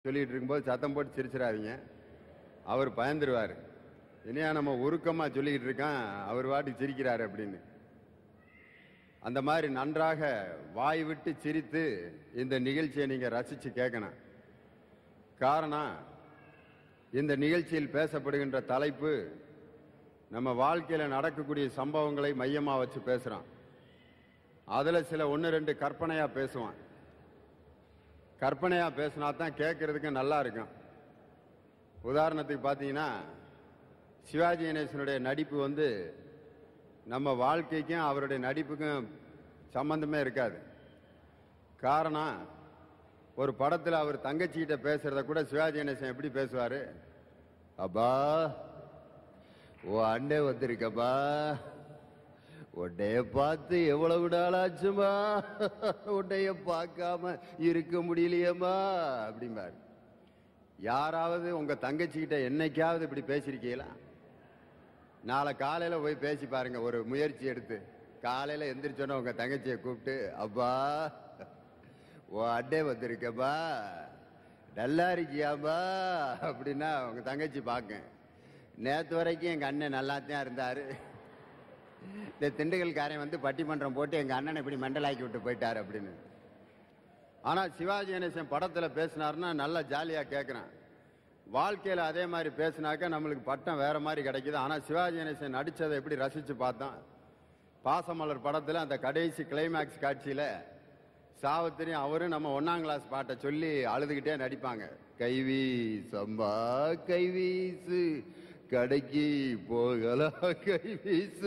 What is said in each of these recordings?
சொல்லிட்டு இருக்கும்போது சத்தம் போட்டு சிரிச்சிடாதீங்க அவர் பயந்துருவார் இனியா நம்ம உருக்கமா சொல்லிக்கிட்டு இருக்கான் அவர் வாட்டுக்கு சிரிக்கிறாரு அப்படின்னு அந்த மாதிரி நன்றாக வாய் விட்டு சிரித்து இந்த நிகழ்ச்சியை நீங்க ரசிச்சு கேட்கணும் காரணம் இந்த நிகழ்ச்சியில் பேசப்படுகின்ற தலைப்பு நம்ம வாழ்க்கையில நடக்கக்கூடிய சம்பவங்களை மையமா வச்சு பேசுறோம் அதுல சில ஒன்று ரெண்டு கற்பனையா பேசுவான் கற்பனையா பேசினா தான் கேட்கறதுக்கு நல்லா இருக்கும் உதாரணத்துக்கு பார்த்தீங்கன்னா சிவாஜி கணேசனுடைய நடிப்பு வந்து நம்ம வாழ்க்கைக்கும் அவருடைய நடிப்புக்கும் சம்பந்தமே இருக்காது காரணம் ஒரு படத்தில் அவர் தங்கச்சிகிட்ட பேசுறத கூட சிவாஜி கணேசன் எப்படி பேசுவாரு அப்பா ஓ அண்டே வந்திருக்கப்பா உன்னைய பார்த்து எவ்வளவு நாள் ஆச்சுமா உன்னைய பார்க்காம இருக்க முடியலையேம்மா அப்படிம்பாரு யாராவது உங்க தங்கச்சிக்கிட்ட என்னைக்காவது இப்படி பேசியிருக்கீங்களா நாளை காலையில போய் பேசி பாருங்க ஒரு முயற்சி எடுத்து காலையில எந்திரிச்சோன்னா உங்க தங்கச்சியை கூப்பிட்டு அப்பா ஓ அண்டே வந்திருக்கப்பா நல்லா இருக்கியாப்பா அப்படின்னா உங்க தங்கச்சி பார்க்க நேத்து வரைக்கும் எங்க அண்ணன் நல்லாத்தான் இருந்தாரு இந்த திண்டுக்கல்காரன் வந்து பட்டிமன்றம் போட்டு எங்க அண்ணனை இப்படி மெண்டலாக்கி விட்டு போயிட்டாரு அப்படின்னு ஆனா சிவாஜி கணேசன் படத்துல பேசினாருன்னா நல்லா ஜாலியா கேட்கிறேன் வாழ்க்கையில அதே மாதிரி பேசினாக்க நம்மளுக்கு பட்டம் வேற மாதிரி கிடைக்குது ஆனா சிவாஜி கணேசன் நடிச்சதை எப்படி ரசிச்சு பார்த்தோம் பாசமலர் படத்துல அந்த கடைசி கிளைமேக்ஸ் காட்சியில சாவித்திரி அவரும் நம்ம ஒன்னாம் கிளாஸ் பாட்டை சொல்லி அழுதுகிட்டே நடிப்பாங்க கைவி சம்பா கைவீசு கடைக்கு போகலாம் கைவீசு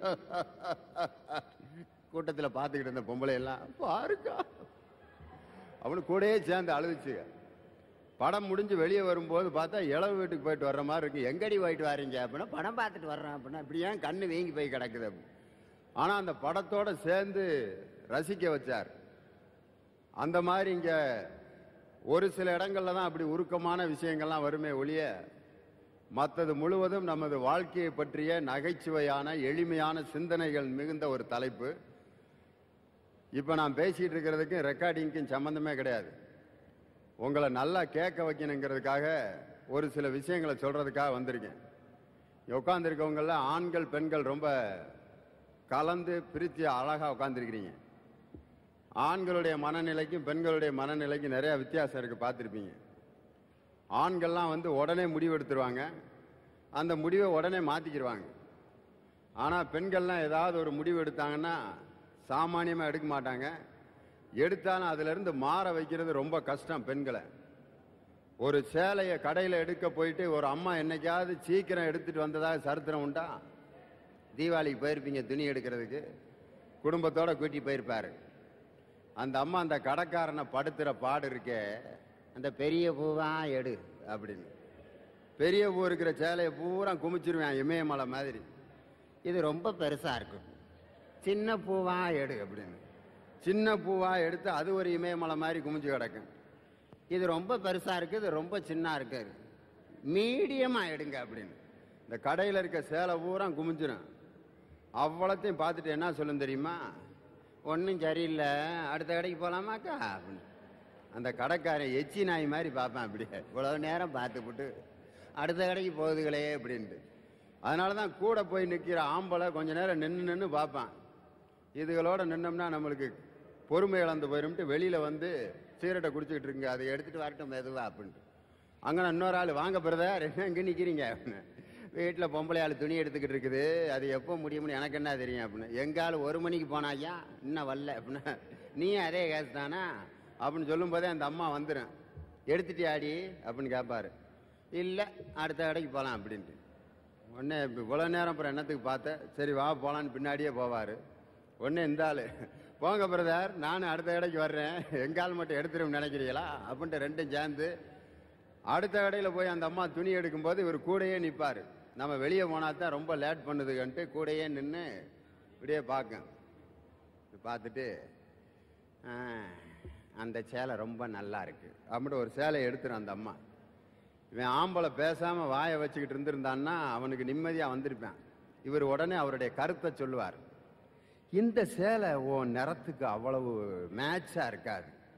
கூட்டத்தில் பார்த்துக்கிட்டு இருந்த பொம்பளை எல்லாம் பாருக்கா அவனு கூடயே சேர்ந்து அழுதுச்சு படம் முடிஞ்சு வெளியே வரும்போது பார்த்தா இளவு வீட்டுக்கு போயிட்டு வர்ற மாதிரி இருக்கு எங்கடி போயிட்டு வாரீங்க அப்படின்னா படம் பார்த்துட்டு வர்றேன் அப்படின்னா இப்படி ஏன் கண்ணு வீங்கி போய் கிடக்குது அப்படி. ஆனா அந்த படத்தோட சேர்ந்து ரசிக்க வச்சார் அந்த மாதிரி இங்க ஒரு சில இடங்கள்ல தான் அப்படி உருக்கமான விஷயங்கள்லாம் வருமே ஒழிய மற்றது முழுவதும் நமது வாழ்க்கையை பற்றிய நகைச்சுவையான எளிமையான சிந்தனைகள் மிகுந்த ஒரு தலைப்பு இப்ப நான் பேசிட்டு இருக்கிறதுக்கு ரெக்கார்டிங்க்கும் சம்பந்தமே கிடையாது உங்களை நல்லா கேட்க வைக்கணுங்கிறதுக்காக ஒரு சில விஷயங்களை சொல்றதுக்காக வந்திருக்கேன் உட்காந்துருக்கவங்கள ஆண்கள் பெண்கள் ரொம்ப கலந்து பிரித்து அழகா உட்காந்துருக்கிறீங்க ஆண்களுடைய மனநிலைக்கும் பெண்களுடைய மனநிலைக்கும் நிறைய வித்தியாசம் இருக்கு பார்த்துருப்பீங்க ஆண்கள்லாம் வந்து உடனே முடிவு எடுத்துருவாங்க அந்த முடிவை உடனே மாத்திக்கிடுவாங்க ஆனா பெண்கள்லாம் ஏதாவது ஒரு முடிவு எடுத்தாங்கன்னா சாமானியமா எடுக்க மாட்டாங்க எடுத்தாலும் அதுல இருந்து மாற வைக்கிறது ரொம்ப கஷ்டம் பெண்களை ஒரு சேலையை கடையில் எடுக்க போயிட்டு ஒரு அம்மா என்னைக்காவது சீக்கிரம் எடுத்துட்டு வந்ததாக சரித்திரம் உண்டா தீபாவளிக்கு போயிருப்பீங்க துணி எடுக்கிறதுக்கு குடும்பத்தோட கூட்டி போயிருப்பாரு அந்த அம்மா அந்த கடைக்காரனை படுத்துற பாடு இருக்கே அந்த பெரிய பூவா எடு அப்படின்னு பெரிய பூ இருக்கிற சேலையை பூரா குமிச்சிருவேன் இமயமலை மாதிரி இது ரொம்ப பெருசா இருக்கும் சின்ன பூவா எடு அப்படின்னு சின்ன பூவா எடுத்து அது ஒரு இமயமலை மாதிரி குமிச்சு கிடக்கும் இது ரொம்ப பெருசா இருக்கு இது ரொம்ப சின்ன இருக்கு மீடியமா எடுங்க அப்படின்னு இந்த கடையில் இருக்க சேலை பூரா குமிஞ்சிடும் அவ்வளோத்தையும் பார்த்துட்டு என்ன சொல்லும் தெரியுமா ஒன்றும் சரியில்லை அடுத்த கடைக்கு போகலாமாக்கா அப்படின்னு அந்த கடைக்காரன் எச்சி நாய் மாதிரி பார்ப்பேன் அப்படியே இவ்வளவு நேரம் பார்த்துப்புட்டு அடுத்த கடைக்கு போகுதுகளே அப்படின்ட்டு அதனால தான் கூட போய் நிற்கிற ஆம்பளை கொஞ்ச நேரம் நின்று நின்று பார்ப்பான் இதுகளோட நின்னோம்னா நம்மளுக்கு பொறுமை இழந்து போயிரும்ட்டு வெளியில வந்து சீரட்டை குடிச்சிக்கிட்டு இருக்குங்க அதை எடுத்துட்டு வரட்டும் மெதுவா அப்படின்ட்டு அங்கே இன்னொரு ஆள் வாங்க பிரதர் என்ன இங்கே நிற்கிறீங்க அப்படின்னு வீட்டில் பொம்பளை ஆள் துணி எடுத்துக்கிட்டு இருக்குது அது எப்போ முடியும்னு எனக்கு என்ன தெரியும் அப்படின்னு எங்க ஆள் ஒரு மணிக்கு போனா ஐயா இன்னும் வரல அப்படின்னா நீ அதே கேஸ் தானா அப்படின்னு சொல்லும்போதே அந்த அம்மா வந்துடும் எடுத்துட்டியாடி அப்படின்னு கேட்பாரு இல்லை அடுத்த கடைக்கு போகலாம் அப்படின்ட்டு உடனே இப்போ இவ்வளோ நேரம் அப்புறம் என்னத்துக்கு பார்த்தேன் சரி வா போகலான்னு பின்னாடியே போவார் உடனே இந்த ஆள் போங்க பிரதர் நானும் அடுத்த கடைக்கு வர்றேன் எங்கால் மட்டும் எடுத்துரும் நினைக்கிறீங்களா அப்படின்ட்டு ரெண்டும் சேர்ந்து அடுத்த கடையில் போய் அந்த அம்மா துணி எடுக்கும்போது இவர் கூடயே நிற்பார் நம்ம வெளியே போனா தான் ரொம்ப லேட் பண்ணுதுன்ட்டு கூடயே நின்று இப்படியே பார்க்க பார்த்துட்டு "ஆ, அந்த சேலை ரொம்ப நல்லா இருக்கு அப்படின்ட்டு ஒரு சேலை எடுத்துரும் அந்த அம்மா இவன் ஆம்பளை பேசாம வாயை வச்சுக்கிட்டு இருந்திருந்தான்னா அவனுக்கு நிம்மதியா வந்திருப்பான் இவர் உடனே அவருடைய கருத்தை சொல்லுவார் இந்த சேலை உன் நிறத்துக்கு அவ்வளவு மேட்சா இருக்காது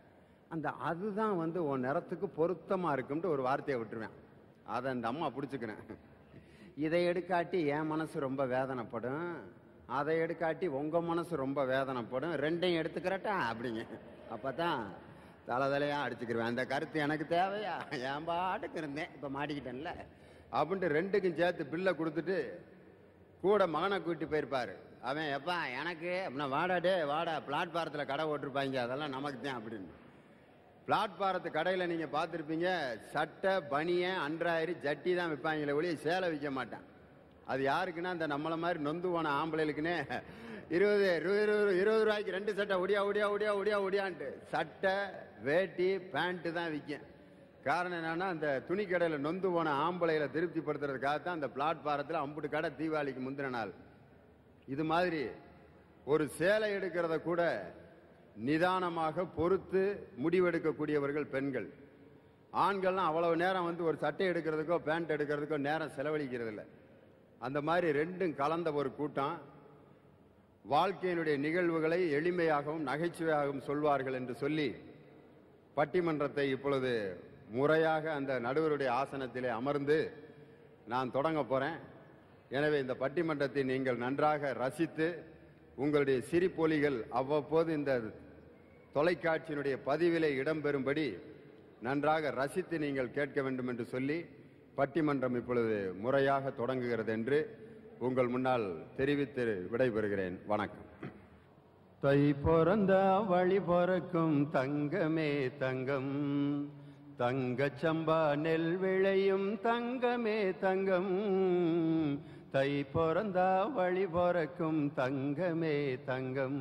அந்த அதுதான் வந்து உன் நிறத்துக்கு பொருத்தமாக இருக்கும்ட்டு ஒரு வார்த்தையை விட்டுருவேன் அதை அந்த அம்மா பிடிச்சிக்கிறேன் இதை எடுக்காட்டி என் மனசு ரொம்ப வேதனைப்படும் அதை எடுக்காட்டி உங்கள் மனசு ரொம்ப வேதனைப்படும் ரெண்டையும் எடுத்துக்கிறட்டா அப்படிங்க அப்போ தான் தலை தலையாக அடிச்சுக்கிருவேன் அந்த கருத்து எனக்கு தேவையா என் பாட்டுக்கு இருந்தேன் இப்போ மாட்டிக்கிட்டேன்ல அப்படின்ட்டு ரெண்டுக்கும் சேர்த்து பில்லை கொடுத்துட்டு கூட மகனை கூட்டி போயிருப்பாரு அவன் எப்பா எனக்கு அப்படின்னா வாடா டே வாடா பிளாட்பாரத்தில் கடை ஓட்டிருப்பாங்க அதெல்லாம் நமக்கு தான் அப்படின்னு பிளாட்பாரத்து கடையில் நீங்கள் பார்த்துருப்பீங்க சட்டை பனியன் அன்றாயிரி ஜட்டி தான் விற்பாங்களே ஒழிய சேலை விற்க மாட்டான் அது யாருக்குன்னா அந்த நம்மளை மாதிரி நொந்து போன ஆம்பளைகளுக்குன்னே இருபது இருபது இருபது இருபது ரூபாய்க்கு ரெண்டு சட்டை ஒடியா ஒடியா ஒடியா ஒடியா ஒடியான்ட்டு சட்டை வேட்டி பேண்ட்டு தான் விற்கும் காரணம் என்னன்னா அந்த துணி கடையில் நொந்து போன ஆம்பளைகளை திருப்திப்படுத்துறதுக்காக தான் அந்த பிளாட்பாரத்தில் அம்புட்டு கடை தீபாவளிக்கு முந்தின நாள் இது மாதிரி ஒரு சேலை எடுக்கிறத கூட நிதானமாக பொறுத்து முடிவெடுக்கக்கூடியவர்கள் பெண்கள் ஆண்கள்லாம் அவ்வளவு நேரம் வந்து ஒரு சட்டை எடுக்கிறதுக்கோ பேண்ட் எடுக்கிறதுக்கோ நேரம் செலவழிக்கிறது இல்லை அந்த மாதிரி ரெண்டும் கலந்த ஒரு கூட்டம் வாழ்க்கையினுடைய நிகழ்வுகளை எளிமையாகவும் நகைச்சுவையாகவும் சொல்வார்கள் என்று சொல்லி பட்டிமன்றத்தை இப்பொழுது முறையாக அந்த நடுவருடைய ஆசனத்திலே அமர்ந்து நான் தொடங்க போறேன் எனவே இந்த பட்டிமன்றத்தை நீங்கள் நன்றாக ரசித்து உங்களுடைய சிரிப்பொலிகள் அவ்வப்போது இந்த தொலைக்காட்சியினுடைய பதிவிலே இடம்பெறும்படி நன்றாக ரசித்து நீங்கள் கேட்க வேண்டும் என்று சொல்லி பட்டிமன்றம் இப்பொழுது முறையாக தொடங்குகிறது என்று உங்கள் முன்னால் தெரிவித்து விடைபெறுகிறேன் வணக்கம் தை பிறந்த வழி பிறக்கும் தங்கமே தங்கம் தங்கச் சம்பா நெல் விளையும் தங்கமே தங்கம் தை பிறந்தா வழி பிறக்கும் தங்கமே தங்கம்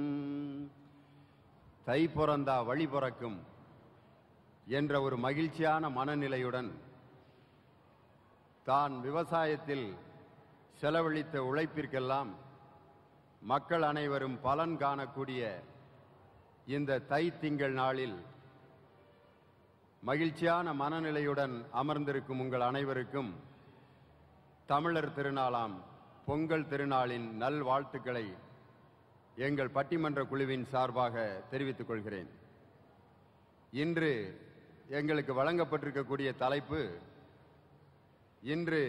தை பிறந்தா வழி பிறக்கும் என்ற ஒரு மகிழ்ச்சியான மனநிலையுடன் தான் விவசாயத்தில் செலவழித்த உழைப்பிற்கெல்லாம் மக்கள் அனைவரும் பலன் காணக்கூடிய இந்த தை திங்கள் நாளில் மகிழ்ச்சியான மனநிலையுடன் அமர்ந்திருக்கும் உங்கள் அனைவருக்கும் தமிழர் திருநாளாம் பொங்கல் திருநாளின் நல்வாழ்த்துக்களை எங்கள் பட்டிமன்ற குழுவின் சார்பாக தெரிவித்துக் கொள்கிறேன் இன்று எங்களுக்கு வழங்கப்பட்டிருக்கக்கூடிய தலைப்பு இன்று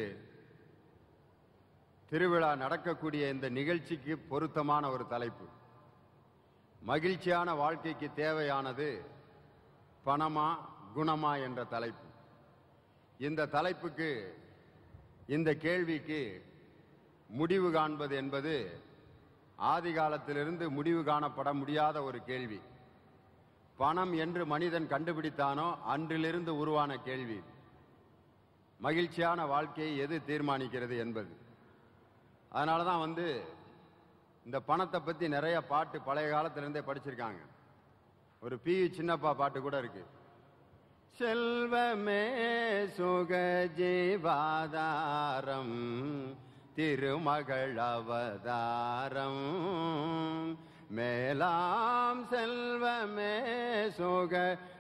திருவிழா நடக்கக்கூடிய இந்த நிகழ்ச்சிக்கு பொருத்தமான ஒரு தலைப்பு மகிழ்ச்சியான வாழ்க்கைக்கு தேவையானது பணமா குணமா என்ற தலைப்பு இந்த தலைப்புக்கு இந்த கேள்விக்கு முடிவு காண்பது என்பது ஆதி காலத்திலிருந்து முடிவு காணப்பட முடியாத ஒரு கேள்வி பணம் என்று மனிதன் கண்டுபிடித்தானோ அன்றிலிருந்து உருவான கேள்வி மகிழ்ச்சியான வாழ்க்கையை எது தீர்மானிக்கிறது என்பது அதனால தான் வந்து இந்த பணத்தை பற்றி நிறைய பாட்டு பழைய காலத்திலிருந்தே படிச்சிருக்காங்க ஒரு பி சின்னப்பா பாட்டு கூட இருக்கு செல்வமே சுக ஜீவாதாரம் திருமகள் அவதாரம் மேலாம் செல்வமே சுக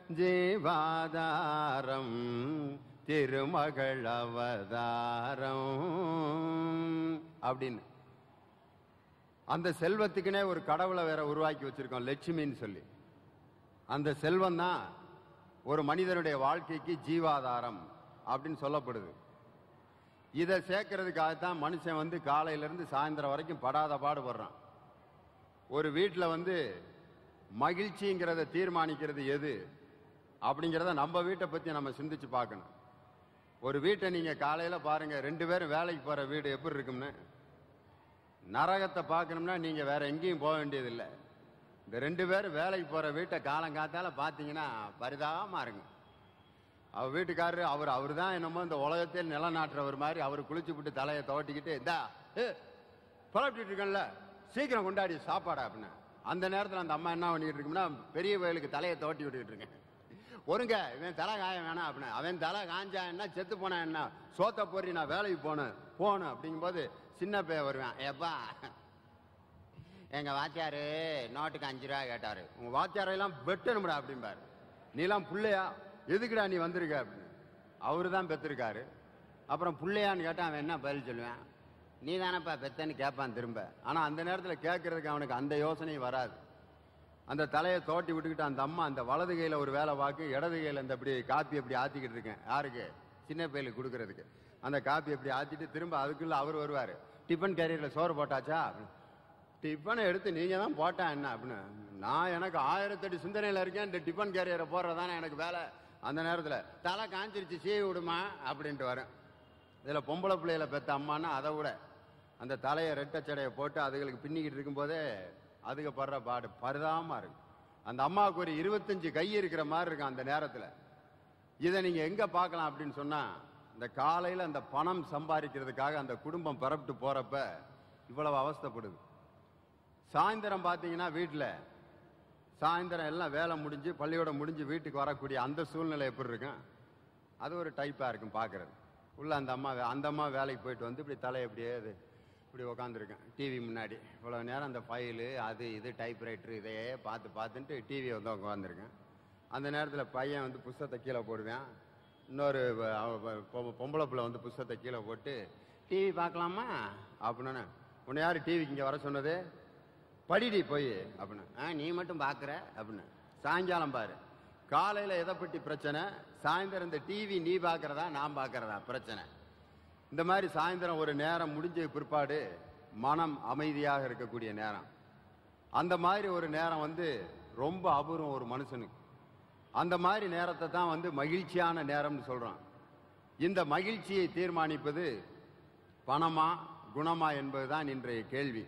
ஜீவாதாரம் திருமகள் அவதாரம் அப்படின்னு அந்த செல்வத்துக்குனே ஒரு கடவுளை வேற உருவாக்கி வச்சிருக்கோம் லட்சுமின்னு சொல்லி அந்த செல்வம் தான் ஒரு மனிதனுடைய வாழ்க்கைக்கு ஜீவாதாரம் அப்படின்னு சொல்லப்படுது இதை சேர்க்கறதுக்காகத்தான் மனுஷன் வந்து காலையிலேருந்து சாயந்தரம் வரைக்கும் படாத பாடுபடுறான் ஒரு வீட்டில் வந்து மகிழ்ச்சிங்கிறத தீர்மானிக்கிறது எது அப்படிங்கிறத நம்ம வீட்டை பற்றி நம்ம சிந்திச்சு பார்க்கணும் ஒரு வீட்டை நீங்கள் காலையில் பாருங்கள் ரெண்டு பேரும் வேலைக்கு போகிற வீடு எப்படி இருக்கும்னு நரகத்தை பார்க்கணும்னா நீங்கள் வேற எங்கேயும் போக வேண்டியதில்லை இந்த ரெண்டு பேரும் வேலைக்கு போகிற வீட்டை காலங்காத்தால பார்த்தீங்கன்னா பரிதாபமாக இருக்கும் அவர் வீட்டுக்காரரு அவர் அவர் தான் என்னமோ இந்த உலகத்தில் நிலநாட்டுறவர் மாதிரி அவர் குளிச்சு விட்டு தலையை துவட்டிக்கிட்டு இந்தா ஏ புலப்பிட்டு இருக்கேன்ல சீக்கிரம் கொண்டாடி சாப்பாடா அப்படின்னு அந்த நேரத்தில் அந்த அம்மா என்ன பண்ணிட்டு இருக்கும்னா பெரிய வயலுக்கு தலையை துவட்டி விட்டுக்கிட்டு இருக்கேன் ஒருங்க இவன் தலை காய வேணாம் அப்படின்னு அவன் தலை காஞ்சா என்ன செத்து போனா என்ன சோத்த போறி நான் வேலைக்கு போனேன் போகணும் அப்படிங்கும்போது சின்ன பையன் வருவேன் ஏப்பா எங்க வாத்தியாரு நோட்டுக்கு அஞ்சு ரூபா கேட்டாரு உங்க வாத்தியாரையெல்லாம் வெட்டணும்டா அப்படிம்பாரு நீலாம் புள்ளையா எதுக்குடா நீ வந்திருக்க அப்படின்னு அவரு தான் பெற்றிருக்காரு அப்புறம் புள்ளையான்னு கேட்டா அவன் என்ன பதில் சொல்லுவேன் நீ தானப்பா பெத்தன்னு கேட்பான் திரும்ப ஆனா அந்த நேரத்தில் கேட்கறதுக்கு அவனுக்கு அந்த யோசனையும் வராது அந்த தலையை தோட்டி விட்டுக்கிட்டு அந்த அம்மா அந்த வலது கையில ஒரு வேலை வாக்கு இடது கையில இந்த அப்படி காப்பி அப்படி ஆத்திக்கிட்டு இருக்கேன் யாருக்கு சின்ன பையலுக்கு கொடுக்கறதுக்கு அந்த காப்பி அப்படி ஆத்திட்டு திரும்ப அதுக்குள்ள அவர் வருவாரு டிஃபன் கேரியர்ல சோறு போட்டாச்சா அப்படின்னு. டிஃபனை எடுத்து நீங்க தான் போட்டா என்ன அப்படின்னு நான் எனக்கு ஆயிரத்தெட்டு சிந்தனையில இருக்கேன் இந்த டிஃபன் கேரியரை போடுறதானே எனக்கு வேலை அந்த நேரத்துல தலை காஞ்சிருச்சு சீவி விடுமா அப்படின்ட்டு வரேன் இதுல பொம்பளை பிள்ளைகளை பெத்த அம்மான்னா அதை விட அந்த தலையை ரெட்டச்சடையை போட்டு அதுகளுக்கு பின்னிக்கிட்டு இருக்கும்போதே அதுக்கு படுற பாடு பரிதாபமா இருக்கு அந்த அம்மாவுக்கு ஒரு இருபத்தஞ்சு கை இருக்கிற மாதிரி இருக்கும் அந்த நேரத்துல இதை நீங்க எங்க பார்க்கலாம் அப்படின்னு சொன்னா இந்த காலையில அந்த பணம் சம்பாதிக்கிறதுக்காக அந்த குடும்பம் பரப்பிட்டு போறப்ப இவ்வளவு அவஸ்தைப்படுது சாயந்தரம் பார்த்தீங்கன்னா வீட்டில் சாயந்தரம் எல்லாம் வேலை முடிஞ்சு பள்ளியோடம் முடிஞ்சு வீட்டுக்கு வரக்கூடிய அந்த சூழ்நிலை எப்படி இருக்கும் அது ஒரு டைப்பாக இருக்கும் பார்க்கறது உள்ள அந்த அம்மா வே- அந்த அம்மா வேலைக்கு போயிட்டு வந்து இப்படி தலை இப்படியே இது இப்படி உக்காந்துருக்கேன் டிவி முன்னாடி இவ்வளோ நேரம் அந்த ஃபைலு அது இது டைப்ரைட்டர் இதையே பார்த்து பார்த்துட்டு டிவி வந்து உட்காந்துருக்கேன் அந்த நேரத்தில் பையன் வந்து புஸ்தகத்தை கீழே போடுவேன் இன்னொரு வ- அவ வ- பொ- பொம்பளை பிள்ளை வந்து புஸ்தகத்தை கீழே போட்டு டிவி பார்க்கலாமா அப்படின்னு உன்னை யார் டிவிக்கு இங்கே வர சொன்னது படிடி போய் அப்படின்னு ஆ நீ மட்டும் பார்க்குற அப்படின்னு சாயங்காலம் பாரு காலையில் எதை பற்றி பிரச்சனை சாயந்தரம் இந்த டிவி நீ பார்க்கறதா நான் பார்க்கறதா பிரச்சனை இந்த மாதிரி சாயந்தரம் ஒரு நேரம் முடிஞ்ச பிற்பாடு மனம் அமைதியாக இருக்கக்கூடிய நேரம் அந்த மாதிரி ஒரு நேரம் வந்து ரொம்ப அபூர்வம் ஒரு மனுஷனுக்கு அந்த மாதிரி நேரத்தை தான் வந்து மகிழ்ச்சியான நேரம்னு சொல்றோம் இந்த மகிழ்ச்சியை தீர்மானிப்பது பணமா குணமா என்பதுதான் இன்றைய கேள்வி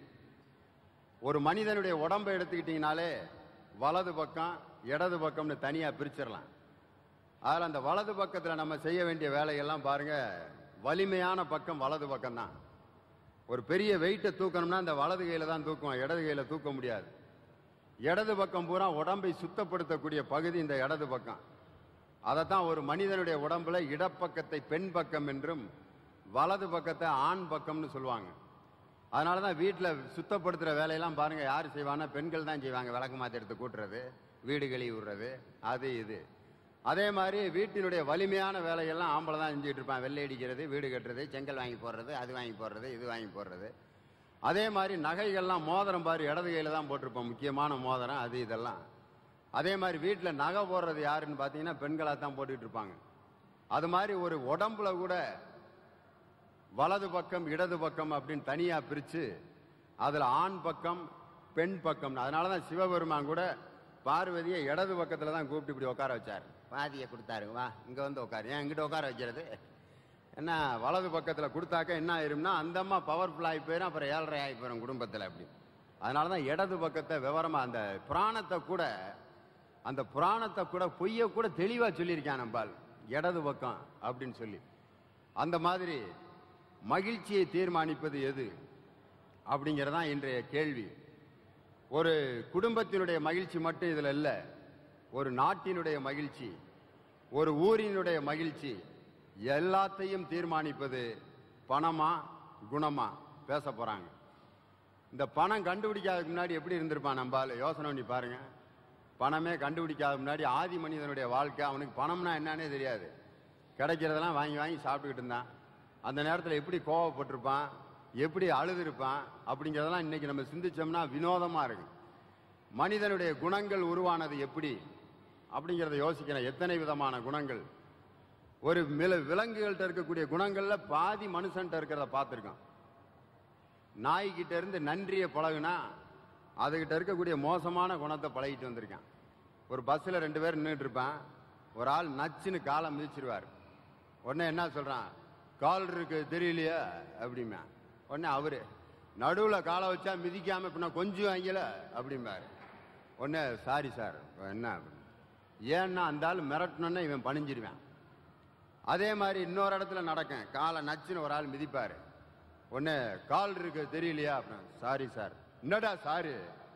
ஒரு மனிதனுடைய உடம்பை எடுத்துக்கிட்டீங்கனாலே வலது பக்கம் இடது பக்கம்னு தனியா பிரிச்சிடலாம் அதில் அந்த வலது பக்கத்தில் நம்ம செய்ய வேண்டிய வேலையெல்லாம் பாருங்க வலிமையான பக்கம் வலது பக்கம் தான் ஒரு பெரிய வெயிட்டை தூக்கணும்னா அந்த வலது கையில தான் தூக்குவோம் இடது கையில தூக்க முடியாது இடது பக்கம் பூரா உடம்பை சுத்தப்படுத்தக்கூடிய பகுதி இந்த இடது பக்கம் அதைத்தான் ஒரு மனிதனுடைய உடம்புல இடப்பக்கத்தை பெண் பக்கம் என்றும் வலது பக்கத்தை ஆண் பக்கம்னு சொல்லுவாங்க அதனால தான் வீட்டில் சுத்தப்படுத்துகிற வேலையெல்லாம் பாருங்க யார் செய்வாங்கன்னா பெண்கள் தான் செய்வாங்க விளக்கு மாற்றி எடுத்து கூட்டுறது வீடு கழுவி விடுறது அது இது அதே மாதிரி வீட்டினுடைய வலிமையான வேலையெல்லாம் ஆம்பளை தான் செஞ்சுட்டு இருப்பான் வெள்ளை அடிக்கிறது வீடு கட்டுறது செங்கல் வாங்கி போடுறது அது வாங்கி போடுறது இது வாங்கி போடுறது அதே மாதிரி நகைகள்லாம் மோதிரம் பாரு இடது கையில் தான் போட்டிருப்போம் முக்கியமான மோதிரம் அது இதெல்லாம் அதே மாதிரி வீட்டில் நகை போடுறது யாருன்னு பார்த்தீங்கன்னா பெண்களாக தான் போட்டுட்டு இருப்பாங்க அது மாதிரி ஒரு உடம்புல கூட வலது பக்கம் இடது பக்கம் அப்படின்னு தனியா பிரிச்சு அதுல ஆண் பக்கம் பெண் பக்கம் அதனால தான் சிவபெருமான் கூட பார்வதியை இடது பக்கத்துல தான் கூப்பிட்டு இப்படி உட்கார வச்சார் பாதியை கொடுத்தாரு வா இங்க வந்து உட்காரு ஏன் இங்கிட்ட உட்கார வைக்கிறது என்ன வலது பக்கத்துல கொடுத்தாக்க என்ன ஆயிரும்னா அந்த அம்மா பவர்ஃபுல் ஆகி போயிடும் அப்புறம் ஏழரை ஆகி போயிடும் குடும்பத்துல அப்படி அதனால தான் இடது பக்கத்தை விவரமா அந்த புராணத்தை கூட அந்த புராணத்தை கூட பொய்ய கூட தெளிவா சொல்லியிருக்கான் நம்பால் இடது பக்கம் அப்படின்னு சொல்லி அந்த மாதிரி மகிழ்ச்சியை தீர்மானிப்பது எது அப்படிங்கறதான் இன்றைய கேள்வி ஒரு குடும்பத்தினுடைய மகிழ்ச்சி மட்டும் இதுல இல்ல ஒரு நாட்டினுடைய மகிழ்ச்சி ஒரு ஊரினுடைய மகிழ்ச்சி எல்லாத்தையும் தீர்மானிப்பது பணமா குணமா பேச போறாங்க இந்த பணம் கண்டுபிடிக்காததுக்கு முன்னாடி எப்படி இருந்திருப்பான் நம்பால யோசனை பண்ணி பாருங்க பணமே கண்டுபிடிக்காத முன்னாடி ஆதி மனிதனுடைய வாழ்க்கை அவனுக்கு பணம்னா என்னன்னே தெரியாது கிடைக்கிறதெல்லாம் வாங்கி வாங்கி சாப்பிட்டுக்கிட்டு இருந்தான் அந்த நேரத்தில் எப்படி கோவப்பட்டிருப்பான் எப்படி அழுதுருப்பான் அப்படிங்கிறதெல்லாம் இன்னைக்கு நம்ம சிந்திச்சோம்னா வினோதமா இருக்கு மனிதனுடைய குணங்கள் உருவானது எப்படி அப்படிங்கிறத யோசிக்கிறேன் எத்தனை விதமான குணங்கள் ஒரு மில விலங்குகள்கிட்ட இருக்கக்கூடிய குணங்கள்ல பாதி மனுஷன்ட்ட இருக்கிறத பார்த்துருக்கோம் நாய்கிட்ட இருந்து நன்றியை பழகுனா அதுகிட்ட இருக்கக்கூடிய மோசமான குணத்தை பழகிட்டு வந்திருக்கான் ஒரு பஸ்ஸில் ரெண்டு பேர் நின்றுட்டு இருப்பான் ஒரு ஆள் நச்சுன்னு காலை மிதிச்சிருவார் உடனே என்ன சொல்றான் கால் இருக்கு தெரியலையா அப்படிமா உடனே அவரு நடுவில் காலை வச்சா மிதிக்காம இப்ப நான் கொஞ்சம் வாங்கல அப்படிம்பாரு உடனே சாரி சார் என்ன அப்படின்னு. ஏன்னா அந்த ஆள் மிரட்டணுன்னா இவன் பணிஞ்சிருவான் அதே மாதிரி இன்னொரு இடத்துல நடக்கும் காலை நச்சுன்னு ஒரு ஆள் மிதிப்பாரு உடனே கால் இருக்கு தெரியலையா அப்படின்னு சாரி சார் என்னடா சாரு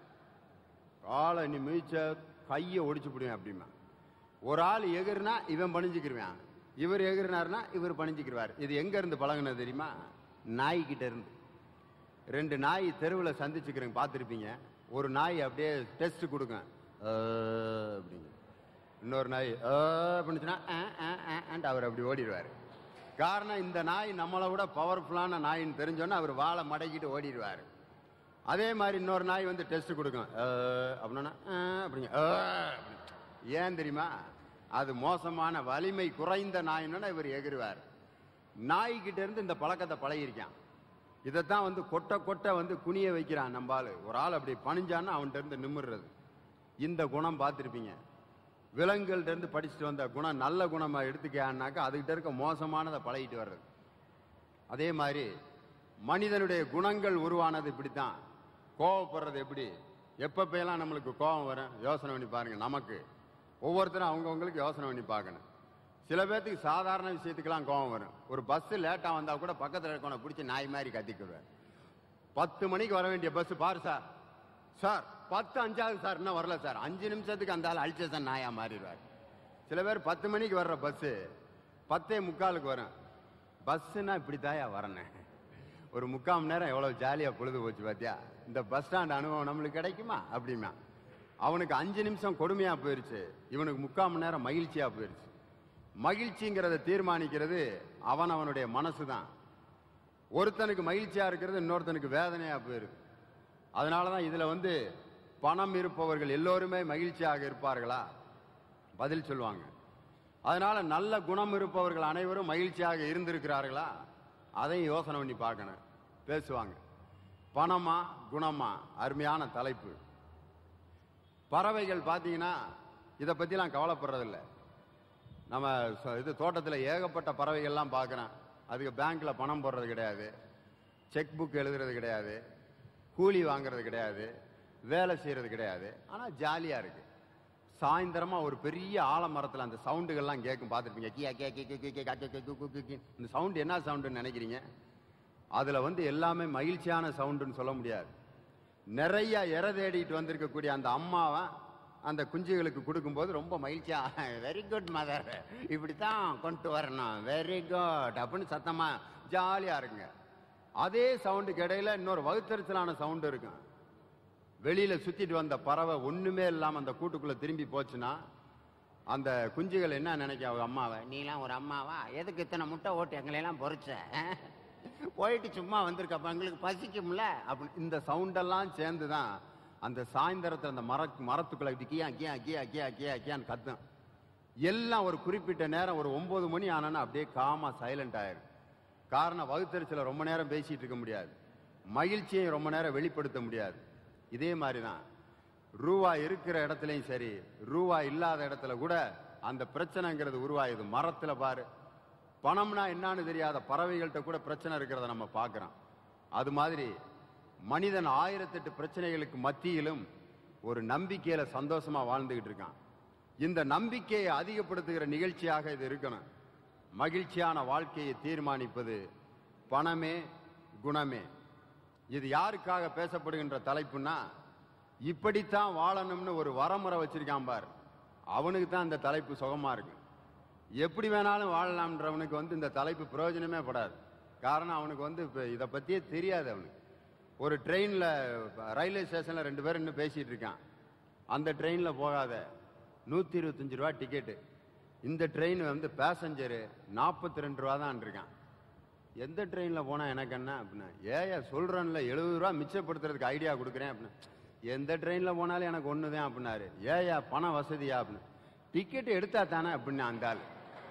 காலை நீ மிதிச்ச கையை ஒடிச்சு போடுவேன் அப்படிமா ஒரு ஆள் எகிர்னா இவன் பணிஞ்சுக்கிருவான் இவர் எகிர்னாருன்னா இவர் பணிஞ்சுக்கிருவார் இது எங்க இருந்து பழகுனது தெரியுமா நாய்கிட்ட இருந்து ரெண்டு நாய் தெருவில் சந்திச்சுக்கிறேங்க பார்த்துருப்பீங்க ஒரு நாய் அப்படியே டெஸ்ட் கொடுங்க அஹ் அப்படிங்க இன்னொரு நாய் "அஹ்" அப்படின்னுச்சுன்னா "அஹ், அஹ், அஹ்" அஹ்ன்ட்டு அவர் அப்படி ஓடிடுவார் காரணம் இந்த நாய் நம்மளை விட பவர்ஃபுல்லான நாயின்னு தெரிஞ்சோன்னே அவர் வாழை மடக்கிட்டு ஓடிடுவார் அதே மாதிரி இன்னொரு நாய் வந்து டெஸ்ட் கொடுக்கும் அஹ், அப்படின்னா அஹ், அப்படிங்க அஹ், அப்படின்னு. ஏன் தெரியுமா அது மோசமான வலிமை குறைந்த நாயின்னா இவர் எகிருவார் நாய்கிட்ட இருந்து இந்த பழக்கத்தை பழகிருக்கான் இதைத்தான் வந்து கொட்டை கொட்டை வந்து குனிய வைக்கிறான் நம்ம ஆளு ஒரு ஆள் அப்படி பணிஞ்சான்னா அவன்கிட்ட இருந்து நிமிர்றது இந்த குணம் பார்த்துருப்பீங்க விலங்குகள்ட்ட இருந்து படிச்சுட்டு வந்த குணம் நல்ல குணமா எடுத்துக்கான்னாக்கா அதுகிட்ட இருக்க மோசமானதை பழகிட்டு வர்றது அதே மாதிரி மனிதனுடைய குணங்கள் உருவானது இப்படித்தான் கோவப்படுறது எப்படி எப்பப்பெல்லாம் நம்மளுக்கு கோபம் வரும் யோசனை பண்ணி பாருங்க நமக்கு ஒவ்வொருத்தரும் அவங்கவுங்களுக்கு யோசனை பண்ணி பார்க்கணும் சில பேர்த்துக்கு சாதாரண விஷயத்துக்கெல்லாம் கோபம் வரும் ஒரு பஸ் லேட்டா வந்தா கூட பக்கத்துல இருக்கவனை பிடிச்சி நாய் மாதிரி கத்திக்குவேன் பத்து மணிக்கு வர வேண்டிய பஸ் பாரு சார் சார் பத்து அஞ்சாவது சார் இன்னும் வரல சார் அஞ்சு நிமிஷத்துக்கு அந்த ஆள் அழிச்சசன் நாயா மாறிடுவார் சில பேர் பத்து மணிக்கு வர்ற பஸ்ஸு பத்தே முக்காலுக்கு வரும் பஸ்ஸுன்னா இப்படி தாயா வரணும் ஒரு முக்கால் மணி நேரம் எவ்வளவு ஜாலியா பொழுது போச்சு பாத்தியா இந்த பஸ் ஸ்டாண்ட் அனுபவம் நம்மளுக்கு கிடைக்குமா அப்படிமா அவனுக்கு அஞ்சு நிமிஷம் கொடுமையா போயிருச்சு இவனுக்கு முக்கால் மணி நேரம் மகிழ்ச்சியா போயிருச்சு மகிழ்ச்சிங்கிறத தீர்மானிக்கிறது அவன் அவனுடைய மனசு தான் ஒருத்தனுக்கு மகிழ்ச்சியா இருக்கிறது இன்னொருத்தனுக்கு வேதனையா போயிருது அதனால தான் இதுல வந்து பணம் இருப்பவர்கள் எல்லோருமே மகிழ்ச்சியாக இருப்பார்களா பதில் சொல்லுவாங்க அதனால நல்ல குணம் இருப்பவர்கள் அனைவரும் மகிழ்ச்சியாக இருந்திருக்கிறார்களா அதையும் யோசனை பண்ணி பார்க்கணும் பேசுவாங்க பணமா குணமா அருமையான தலைப்பு பறவைகள் பார்த்தீங்கன்னா இதை பற்றிலாம் கவலைப்படுறதில்ல நம்ம ச- இது தோட்டத்தில் ஏகப்பட்ட பறவைகள்லாம் பார்க்குறேன் அதுக்கு பேங்க்ல பணம் போடுறது கிடையாது செக் புக் எழுதுறது கிடையாது கூலி வாங்குறது கிடையாது வேலை செய்யறது கிடையாது ஆனால் ஜாலியாக இருக்கு சாயந்தரமா ஒரு பெரிய ஆலமரத்தில் அந்த சவுண்டுகள்லாம் கேட்கும் பார்த்துருப்பீங்க கியா கே கே கே கே கே கா கே கே கு கு கு கி. இந்த சவுண்டு என்ன சவுண்டுன்னு நினைக்கிறீங்க அதில் வந்து எல்லாமே மகிழ்ச்சியான சவுண்டுன்னு சொல்ல முடியாது நிறைய இற தேடிட்டு வந்திருக்கக்கூடிய அந்த அம்மாவை அந்த குஞ்சுகளுக்கு கொடுக்கும்போது ரொம்ப மகிழ்ச்சியா வெரி குட் மதர் இப்படித்தான் கொண்டு வரணும் வெரி குட் அப்படின்னு சத்தமா ஜாலியா இருக்குங்க அதே சவுண்டுக்கு இடையில இன்னொரு வகுத்தறிச்சலான சவுண்டு இருக்கும் வெளியில சுத்திட்டு வந்த பறவை ஒண்ணுமே இல்லாம அந்த கூட்டுக்குள்ள திரும்பி போச்சுன்னா அந்த குஞ்சுகள் என்ன நினைக்கும் அவங்க அம்மாவை நீலாம் ஒரு அம்மாவா எதுக்கு இத்தனை முட்டை ஓட்டு எங்களையெல்லாம் பொறிச்ச போயிட்டு சும்மா வந்திருக்கப்ப எங்களுக்கு பசிக்கும்ல அப்படி இந்த சவுண்டெல்லாம் சேர்ந்து தான் அந்த சாயந்தரத்தில் அந்த மர மரத்துக்குள்ள இப்படி கியா கியா கியா கியா கியா கியான்னு கத்தும் எல்லாம் ஒரு குறிப்பிட்ட நேரம் ஒரு ஒன்பது மணி ஆனோன்னா அப்படியே காமா சைலண்ட் ஆயிரும் காரணம் வகுத்தறிச்சல ரொம்ப நேரம் பேசிட்டு இருக்க முடியாது மகிழ்ச்சியை ரொம்ப நேரம் வெளிப்படுத்த முடியாது இதே மாதிரி தான் ரூபா இருக்கிற இடத்துலயும் சரி ரூபா இல்லாத இடத்துல கூட அந்த பிரச்சனைங்கிறது உருவாயுது மரத்துல பாரு பணம்னா என்னன்னு தெரியாத பறவைகள்கிட்ட கூட பிரச்சனை இருக்கிறத நம்ம பார்க்கிறோம் அது மாதிரி மனிதன் ஆயிரத்தெட்டு பிரச்சனைகளுக்கு மத்தியிலும் ஒரு நம்பிக்கையில சந்தோஷமா வாழ்ந்துகிட்டு இருக்கான் இந்த நம்பிக்கையை அதிகப்படுத்துகிற நிகழ்ச்சியாக இது இருக்கணும் மகிழ்ச்சியான வாழ்க்கையை தீர்மானிப்பது பணமே குணமே இது யாருக்காக பேசப்படுகின்ற தலைப்புன்னா இப்படித்தான் வாழணும்னு ஒரு வரமுறை வச்சிருக்கான் பார் அவனுக்கு தான் இந்த தலைப்பு சுகமா இருக்கு எப்படி வேணாலும் வாழலாம்ன்றவனுக்கு வந்து இந்த தலைப்பு பிரயோஜனமே படாது காரணம் அவனுக்கு வந்து இப்போ இதை பற்றியே தெரியாது அவனுக்கு ஒரு ட்ரெயினில் ரயில்வே ஸ்டேஷனில் ரெண்டு பேரும் இன்னும் பேசிகிட்டு இருக்கான் அந்த ட்ரெயினில் போகாத நூற்றி இருபத்தஞ்சு ரூபா டிக்கெட்டு இந்த ட்ரெயின் வந்து பேசஞ்சரு நாற்பத்தி ரெண்டு ரூபா தான் இருக்கான் எந்த ட்ரெயினில் போனால் எனக்கு என்ன அப்படின்னா ஏயா சொல்கிறேன்ல எழுபது ரூபா மிச்சப்படுத்துறதுக்கு ஐடியா கொடுக்குறேன் அப்படின்னு எந்த ட்ரெயினில் போனாலும் எனக்கு ஒன்று தான் அப்படின்னாரு ஏயா பணம் வசதியா அப்படின்னு டிக்கெட் எடுத்தா தானே அப்படின்னு அந்த ஆள்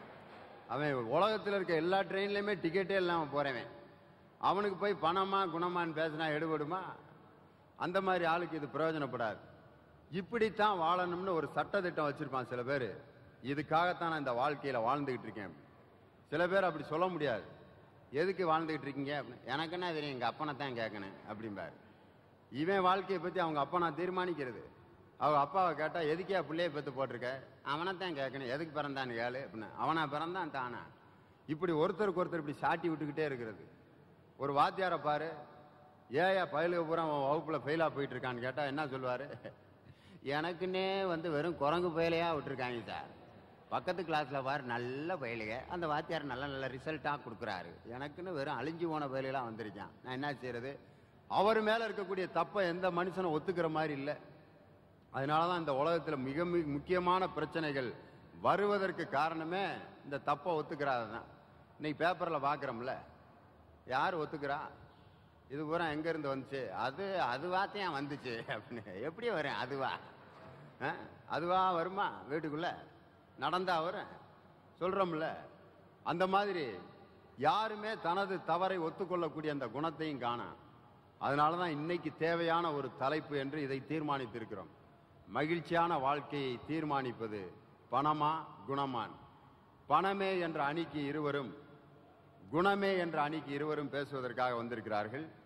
அவன் உலகத்தில் இருக்க எல்லா ட்ரெயின்லையுமே டிக்கெட்டே இல்லாமல் போகிறவன் அவனுக்கு போய் பணமா குணமான்னு பேசினா எடுபடுமா அந்த மாதிரி ஆளுக்கு இது பிரயோஜனப்படாது இப்படித்தான் வாழணும்னு ஒரு சட்டத்திட்டம் வச்சிருப்பான் சில பேர் இதுக்காகத்தான் நான் இந்த வாழ்க்கையில வாழ்ந்துகிட்டு இருக்கேன் சில பேர் அப்படி சொல்ல முடியாது எதுக்கு வாழ்ந்துகிட்டு இருக்கீங்க அப்படின்னு எனக்கு என்ன தெரியும் எங்க அப்பனை தான் கேட்கணும் அப்படிம்பாரு இவன் வாழ்க்கையை பத்தி அவங்க அப்பனா தீர்மானிக்கிறது அவங்க அப்பாவை கேட்டா எதுக்கே பிள்ளைய பெத்து போட்டிருக்க அவனை தான் கேட்கணும் எதுக்கு பிறந்தான்னு கேளு அப்படின்னு அவனா பிறந்தான் தானா இப்படி ஒருத்தருக்கு ஒருத்தர் இப்படி சாட்டி விட்டுக்கிட்டே இருக்கிறது ஒரு வாத்தியாரை பாரு ஏயா பயலுக்கு பூரா அவன் வகுப்புல ஃபெயிலா போயிட்டு இருக்கான்னு கேட்டா என்ன சொல்லுவாரு எனக்குன்னே வந்து வெறும் குரங்கு பயலையா விட்டுருக்காங்க சார் பக்கத்து கிளாஸ்ல பாரு நல்ல பயலுக அந்த வாத்தியார் நல்ல நல்ல ரிசல்ட்டாக கொடுக்குறாரு எனக்குன்னு வெறும் அழிஞ்சு போன பயலெல்லாம் வந்திருக்கான் நான் என்ன செய்யறது அவர் மேல இருக்கக்கூடிய தப்பை எந்த மனுஷனும் ஒத்துக்கிற மாதிரி இல்லை அதனாலதான் இந்த உலகத்துல மிக மிக முக்கியமான பிரச்சனைகள் வருவதற்கு காரணமே இந்த தப்பை ஒத்துக்கிறாத தான் இன்னைக்கு பேப்பர்ல பாக்குறோம்ல யார் ஒத்துக்கிறா இது பூரா எங்க இருந்து வந்துச்சு அது அதுவாத்தையும் வந்துச்சு அப்படின்னு எப்படி வரும் அதுவா ஆ? அதுவா வருமா வீட்டுக்குள்ள நடந்தா வரும் சொல்றோம்ல அந்த மாதிரி யாருமே தனது தவறை ஒத்துக்கொள்ளக்கூடிய அந்த குணத்தையும் காணோம் அதனால தான் இன்னைக்கு தேவையான ஒரு தலைப்பு என்று இதை தீர்மானித்திருக்கிறோம் மகிழ்ச்சியான வாழ்க்கையை தீர்மானிப்பது பணமா குணமான் பணமே என்ற அணிக்கு இருவரும் குணமே என்ற அணிக்கு இருவரும் பேசுவதற்காக வந்திருக்கிறார்கள்